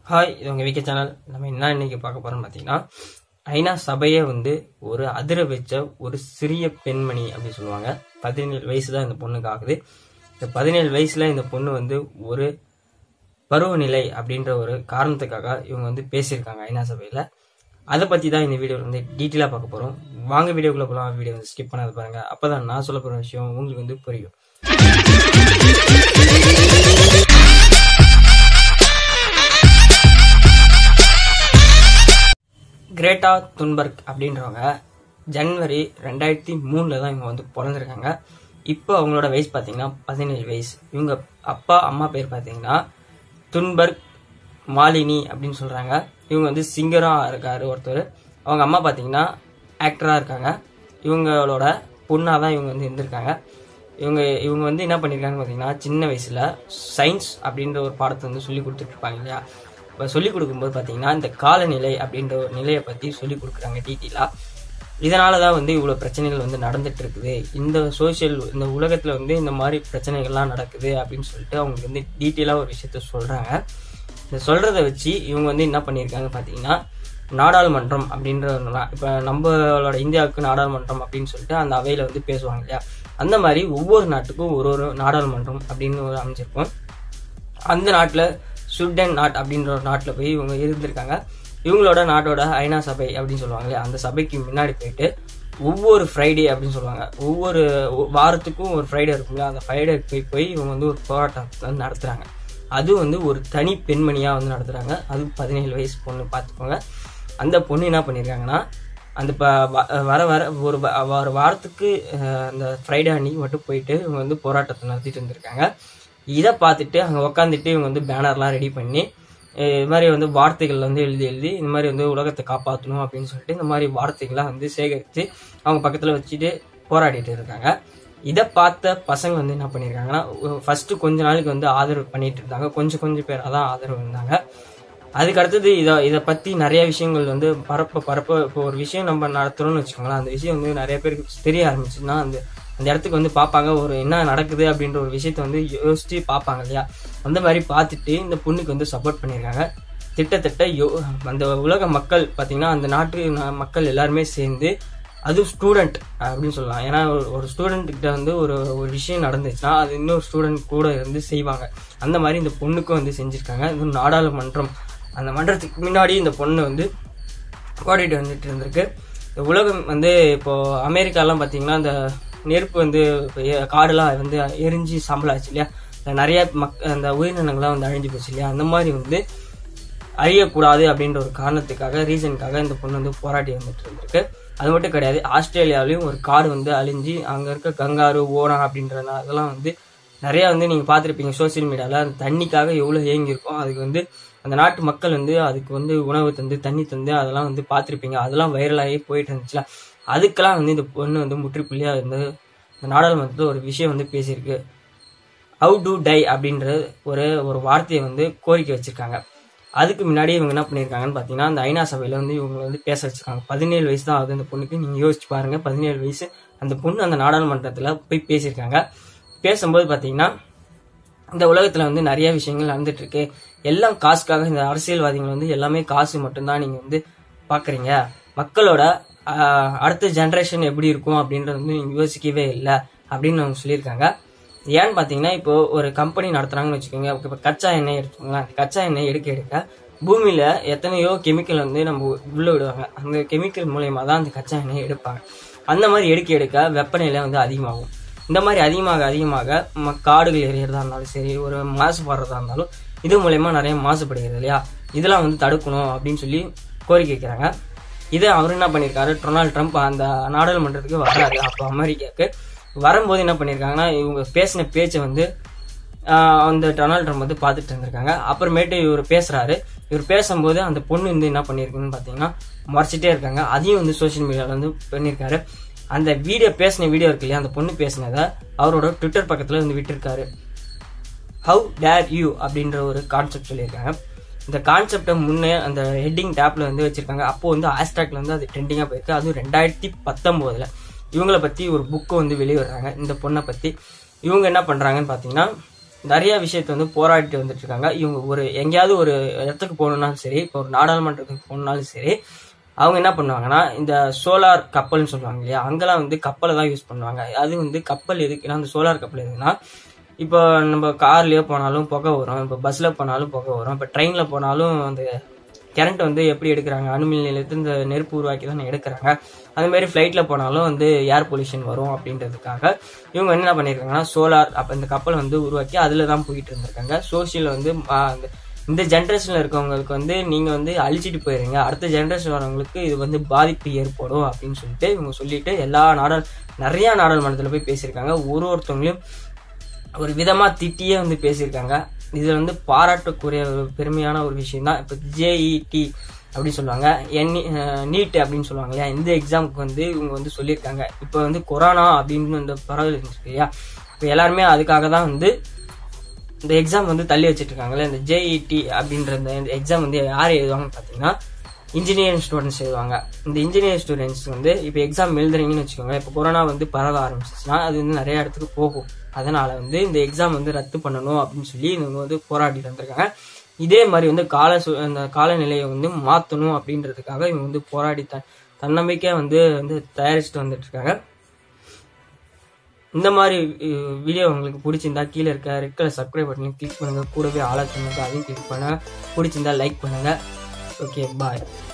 hi இது உங்கள் VK channel நம்ம என்ன இன்னைக்கு பார்க்க போறோம்னு பார்த்தீங்கன்னா ஐநா சபையே வந்து ஒரு அதிர வச்ச ஒரு சிறிய பெண்மணி அப்படின்னு சொல்லுவாங்க பதினேழு வயசு தான் இந்த பொண்ணுக்கு ஆகுது இந்த பதினேழு வயசுல இந்த பொண்ணு வந்து ஒரு பருவநிலை அப்படின்ற ஒரு காரணத்துக்காக இவங்க வந்து பேசியிருக்காங்க ஐநா சபையில் அதை பற்றி தான் இந்த வீடியோவில் வந்து டீட்டெயிலாக பார்க்க போகிறோம் வாங்க வீடியோக்குள்ளே போகலாம் வீடியோ வந்து ஸ்கிப் பண்ணாத பாருங்க அப்போ தான் நான் சொல்ல போகிற விஷயம் உங்களுக்கு வந்து புரியும் கிரேட்டா துன்பர்க் அப்படின்றவங்க ஜனவரி ரெண்டாயிரத்தி மூணில் தான் இவங்க வந்து பிறந்திருக்காங்க இப்போ அவங்களோட வயசு பார்த்தீங்கன்னா பதினேழு வயசு இவங்க அப்பா அம்மா பேர் பார்த்தீங்கன்னா துன்பர்க் மாலினி அப்படின்னு சொல்கிறாங்க இவங்க வந்து சிங்கராக இருக்காரு ஒருத்தர் அவங்க அம்மா பார்த்தீங்கன்னா ஆக்டராக இருக்காங்க இவங்களோட பொண்ணாக தான் இவங்க வந்து இருந்திருக்காங்க இவங்க இவங்க வந்து என்ன பண்ணியிருக்காங்க பார்த்தீங்கன்னா சின்ன வயசில் சயின்ஸ் அப்படின்ற ஒரு பாடத்தை வந்து சொல்லி கொடுத்துட்டு இருப்பாங்க இல்லையா இப்போ சொல்லிக் கொடுக்கும்போது பார்த்தீங்கன்னா இந்த காலநிலை அப்படின்ற ஒரு நிலையை பற்றி சொல்லி கொடுக்குறாங்க டீட்டெயிலாக இதனால தான் வந்து இவ்வளோ பிரச்சனைகள் வந்து நடந்துட்டு இருக்குது இந்த சோஷியல் இந்த உலகத்தில் வந்து இந்த மாதிரி பிரச்சனைகள்லாம் நடக்குது அப்படின்னு சொல்லிட்டு அவங்க வந்து டீட்டெயிலாக ஒரு விஷயத்த சொல்கிறாங்க இந்த சொல்கிறத வச்சு இவங்க வந்து என்ன பண்ணியிருக்காங்க பார்த்தீங்கன்னா நாடாளுமன்றம் அப்படின்ற இப்போ நம்மளோட இந்தியாவுக்கு நாடாளுமன்றம் அப்படின்னு சொல்லிட்டு அந்த அவையில் வந்து பேசுவாங்க இல்லையா அந்த மாதிரி ஒவ்வொரு நாட்டுக்கும் ஒரு ஒரு நாடாளுமன்றம் அப்படின்னு ஒரு அமைச்சிருக்கும் அந்த நாட்டில் சுடன் நாட் அப்படின்ற ஒரு நாட்டில் போய் இவங்க இருந்திருக்காங்க இவங்களோட நாட்டோட ஐநா சபை அப்படின்னு சொல்லுவாங்க இல்லையா அந்த சபைக்கு முன்னாடி போயிட்டு ஒவ்வொரு ஃப்ரைடே அப்படின்னு சொல்லுவாங்க ஒவ்வொரு வாரத்துக்கும் ஒரு ஃப்ரைடே இருக்கும்ல அந்த ஃப்ரைடே போய் போய் இவங்க வந்து ஒரு போராட்டத்தை வந்து நடத்துகிறாங்க அது வந்து ஒரு தனி பெண்மணியாக வந்து நடத்துகிறாங்க அது பதினேழு வயசு பொண்ணு பார்த்துக்கோங்க அந்த பொண்ணு என்ன பண்ணியிருக்காங்கன்னா அந்த இப்போ வர வர ஒரு வ- ஒரு வாரத்துக்கு அஹ், அந்த ஃப்ரைடே அன்னைக்கு மட்டும் போயிட்டு இவங்க வந்து போராட்டத்தை நடத்திட்டு இருந்திருக்காங்க இதை பார்த்துட்டு அங்கே உக்காந்துட்டு இவங்க வந்து பேனர்லாம் ரெடி பண்ணி அஹ், இது மாதிரி வந்து வார்த்தைகள் வந்து எழுதி எழுதி இந்த மாதிரி வந்து உலகத்தை காப்பாற்றணும் அப்படின்னு சொல்லிட்டு இந்த மாதிரி வார்த்தைகள்லாம் வந்து சேகரித்து அவங்க பக்கத்தில் வச்சுட்டு போராடிட்டு இருக்காங்க இதை பார்த்த பசங்க வந்து என்ன பண்ணியிருக்காங்கன்னா ஃபர்ஸ்ட் கொஞ்ச நாளைக்கு வந்து ஆதரவு பண்ணிட்டு இருந்தாங்க கொஞ்சம் கொஞ்சம் பேராக தான் ஆதரவு இருந்தாங்க அதுக்கு அடுத்தது இதை இதை பற்றி நிறைய விஷயங்கள் வந்து பரப்ப பரப்ப இப்போ ஒரு விஷயம் நம்ம நடத்துறோம்னு வச்சுக்கோங்களேன் அந்த விஷயம் வந்து நிறைய பேருக்கு தெரிய ஆரம்பிச்சுன்னா அந்த அந்த இடத்துக்கு வந்து பார்ப்பாங்க ஒரு என்ன நடக்குது அப்படின்ற ஒரு விஷயத்த வந்து யோசிச்சு பார்ப்பாங்க இல்லையா அந்த மாதிரி பார்த்துட்டு இந்த பொண்ணுக்கு வந்து சப்போர்ட் பண்ணியிருக்காங்க திட்டத்தட்ட யோ அந்த உலக மக்கள் பார்த்தீங்கன்னா அந்த நாட்டு ந- மக்கள் எல்லாருமே சேர்ந்து அது ஸ்டூடெண்ட் அப்படின்னு சொல்லலாம் ஏன்னா ஒரு- ஒரு ஸ்டூடெண்ட் கிட்ட வந்து ஒரு ஒரு விஷயம் நடந்துச்சுன்னா அது இன்னொரு ஸ்டூடெண்ட் கூட இருந்து செய்வாங்க அந்த மாதிரி இந்த பொண்ணுக்கும் வந்து செஞ்சுருக்காங்க இது நாடாளுமன்றம் அந்த மன்றத்துக்கு முன்னாடி இந்த பொண்ணு வந்து ஓடிட்டு வந்துட்டு இருந்திருக்கு இந்த உலகம் வந்து இப்போ அமெரிக்காலாம் பார்த்தீங்கன்னா இந்த நெருப்பு வந்து இப்ப எ- காடெல்லாம் வந்து எரிஞ்சு சாம்பலாச்சு இல்லையா இந்த நிறைய மக் அந்த உயிரினங்கள்லாம் வந்து அழிஞ்சு போச்சு இல்லையா அந்த மாதிரி வந்து அழியக்கூடாது அப்படின்ற ஒரு காரணத்துக்காக ரீசனுக்காக இந்த பொண்ணு வந்து போராடி வந்துட்டு இருந்திருக்கு அது மட்டும் கிடையாது ஆஸ்திரேலியாவிலையும் ஒரு காடு வந்து அழிஞ்சு அங்கே இருக்க கங்காரு ஓனா அப்படின்ற நா- அதெல்லாம் வந்து நிறையா வந்து நீங்கள் பார்த்துருப்பீங்க சோஷியல் மீடியாவில் அந்த தண்ணிக்காக எவ்வளோ ஏங்கியிருக்கும் அதுக்கு வந்து அந்த நாட்டு மக்கள் வந்து அதுக்கு வந்து உணவு தந்து தண்ணி தந்து அதெல்லாம் வந்து பார்த்துருப்பீங்க அதெல்லாம் வைரலாகி போயிட்டு இருந்துச்சுல அதுக்கெல்லாம் வந்து இந்த பொண்ணு வந்து முற்றுப்புள்ளியாக இருந்து இந்த நாடாளுமன்றத்தில் ஒரு விஷயம் வந்து பேசியிருக்கு ஹவு டு டை அப்படின்ற ஒரு ஒரு வார்த்தையை வந்து கோரிக்கை வச்சிருக்காங்க அதுக்கு முன்னாடி இவங்க என்ன பண்ணியிருக்காங்கன்னு பார்த்தீங்கன்னா அந்த ஐநா சபையில் வந்து இவங்க வந்து பேச வச்சிருக்காங்க பதினேழு வயசு தான் ஆகுது அந்த பொண்ணுக்கு நீங்கள் யோசிச்சு பாருங்க பதினேழு வயசு அந்த பொண்ணு அந்த நாடாளுமன்றத்தில் போய் பேசியிருக்காங்க பேசும்போது பார்த்தீங்கன்னா இந்த உலகத்தில் வந்து நிறைய விஷயங்கள் நடந்துட்டு இருக்கு எல்லாம் காசுக்காக இந்த அரசியல்வாதிகள் வந்து எல்லாமே காசு மட்டும்தான் நீங்கள் வந்து பார்க்குறீங்க மக்களோட ஆஹ், அடுத்த ஜென்ரேஷன் எப்படி இருக்கும் அப்படின்றது வந்து நீங்கள் யோசிக்கவே இல்லை அப்படின்னு அவங்க சொல்லியிருக்காங்க ஏன்னு பார்த்தீங்கன்னா இப்போ ஒரு கம்பெனி நடத்துறாங்கன்னு வச்சுக்கோங்க இப்போ கச்சா எண்ணெய் எடுத்துக்கோங்களேன் அந்த கச்சா எண்ணெய் எடுக்க எடுக்க பூமியில் எத்தனையோ கெமிக்கல் வந்து நம்ம உள்ள விடுவாங்க அந்த கெமிக்கல் மூலயமா தான் அந்த கச்சா எண்ணெய் எடுப்பாங்க அந்த மாதிரி எடுக்க எடுக்க வெப்பநிலை வந்து அதிகமாகும் இந்த மாதிரி அதிகமாக அதிகமாக ம- காடுகள் எரியறதா இருந்தாலும் சரி ஒரு மாசுபடுறதா இருந்தாலும் இது மூலயமா நிறைய மாசுபடுகிறது இல்லையா இதெல்லாம் வந்து தடுக்கணும் அப்படின்னு சொல்லி கோரிக்கை வைக்கிறாங்க இதை அவர் என்ன பண்ணியிருக்காரு டொனால்ட் ட்ரம்ப் அந்த நாடாளுமன்றத்துக்கு வர்றாரு அப்போ அமெரிக்காவுக்கு வரும்போது என்ன பண்ணியிருக்காங்கன்னா இவங்க பேசின பேச்சை வந்து ஆஹ், அந்த டொனால்ட் ட்ரம்ப் வந்து பார்த்துட்டு இருந்திருக்காங்க அப்புறமேட்டு இவர் பேசுறாரு இவர் பேசும்போது அந்த பொண்ணு வந்து என்ன பண்ணியிருக்குன்னு பார்த்தீங்கன்னா மறைச்சிட்டே இருக்காங்க அதையும் வந்து சோஷியல் மீடியாவில் வந்து பண்ணியிருக்காரு அந்த வீடியோ பேசின வீடியோ இருக்கு இல்லையா அந்த பொண்ணு பேசினதை அவரோட ட்விட்டர் பக்கத்தில் வந்து விட்டிருக்காரு ஹவு டேர் யூ அப்படின்ற ஒரு கான்செப்ட் சொல்லியிருக்காங்க இந்த கான்செப்டை முன்னே அந்த ஹெட்டிங் டேப்ல வந்து வச்சிருக்காங்க அப்போ வந்து ஹேஷ்டாக்ல வந்து அது ட்ரெண்டிங்காக போயிருக்கு அதுவும் ரெண்டாயிரத்தி பத்தொம்போதுல இவங்கள பத்தி ஒரு புக்கை வந்து வெளியிடுறாங்க இந்த பொண்ணை பத்தி இவங்க என்ன பண்றாங்கன்னு பார்த்தீங்கன்னா நிறைய விஷயத்த வந்து போராடிட்டு வந்துட்டு இருக்காங்க இவங்க ஒரு எங்கேயாவது ஒரு இடத்துக்கு போகணும்னாலும் சரி இப்போ ஒரு நாடாளுமன்றத்துக்கு போகணும்னாலும் சரி அவங்க என்ன பண்ணுவாங்கன்னா இந்த சோலார் கப்பல்னு சொல்லுவாங்க இல்லையா அங்கெல்லாம் வந்து கப்பலை தான் யூஸ் பண்ணுவாங்க அது வந்து கப்பல் எதுக்குன்னா அந்த சோலார் கப்பல் எதுக்குன்னா இப்போ நம்ம கார்லயோ போனாலும் புகை வரும் இப்போ பஸ்ல போனாலும் புகை வரும் இப்போ ட்ரெயின்ல போனாலும் அந்த கரண்ட் வந்து எப்படி எடுக்கிறாங்க அணுமின் நிலையத்து இந்த நெருப்பு உருவாக்கி தான் எடுக்கிறாங்க அது மாதிரி ஃப்ளைட்ல போனாலும் வந்து ஏர் பொல்யூஷன் வரும் அப்படின்றதுக்காக இவங்க என்ன பண்ணியிருக்காங்கன்னா சோலார் அப்போ இந்த கப்பல் வந்து உருவாக்கி அதில் தான் போயிட்டு இருந்திருக்காங்க சோசியல் வந்து ஆ, அந்த இந்த ஜென்ரேஷன்ல இருக்கவங்களுக்கு வந்து நீங்க வந்து அழிச்சிட்டு போயிருங்க அடுத்த ஜென்ரேஷன் வரவங்களுக்கு இது வந்து பாதிப்பு ஏற்படும் அப்படின்னு சொல்லிட்டு இவங்க சொல்லிட்டு எல்லா நாடாள் நிறைய நாடாளுமன்றத்தில் போய் பேசியிருக்காங்க ஒரு ஒருத்தவங்களையும் ஒரு விதமா திட்டியே வந்து பேசியிருக்காங்க இதுல வந்து பாராட்டக்கூடிய ஒரு பெருமையான ஒரு விஷயம் தான் இப்போ ஜேஇடி அப்படின்னு சொல்லுவாங்க என் நீட் அப்படின்னு சொல்லுவாங்க இல்லையா இந்த எக்ஸாமுக்கு வந்து இவங்க வந்து சொல்லியிருக்காங்க இப்போ வந்து கொரோனா அப்படின்னு இந்த பரவல் இருந்துச்சு இல்லையா இப்போ எல்லாருமே அதுக்காக தான் வந்து இந்த எக்ஸாம் வந்து தள்ளி வச்சிட்டு இருக்காங்கல்ல இந்த ஜேஇடி அப்படின்ற இந்த எக்ஸாம் வந்து யார் எழுதுவாங்கன்னு பார்த்தீங்கன்னா இன்ஜினியரிங் ஸ்டூடெண்ட்ஸ் எழுதுவாங்க இந்த இன்ஜினியரிங் ஸ்டூடெண்ட்ஸ் வந்து இப்போ எக்ஸாம் எழுதுறீங்கன்னு வச்சுக்கோங்க இப்போ கொரோனா வந்து பரவ ஆரம்பிச்சிச்சுன்னா அது வந்து நிறைய இடத்துக்கு போகும் அதனால வந்து இந்த எக்ஸாம் வந்து ரத்து பண்ணணும் அப்படின்னு சொல்லி இவங்க வந்து போராடிட்டு வந்திருக்காங்க இதே மாதிரி வந்து கால சு- அந்த காலநிலையை வந்து மாற்றணும் அப்படின்றதுக்காக இவங்க வந்து போராடி த தன்னம்பிக்கையாக வந்து வந்து தயாரிச்சுட்டு வந்துட்டு இருக்காங்க இந்த மாதிரி அஹ், வீடியோ உங்களுக்கு பிடிச்சிருந்தா கீழே இருக்க ரெட் கலர் சப்ஸ்கிரைப் பட்டனை கிளிக் பண்ணுங்க கூடவே ஆலோசனை அதையும் கிளிக் பண்ணுங்க பிடிச்சிருந்தா லைக் பண்ணுங்க ஓகே பாய்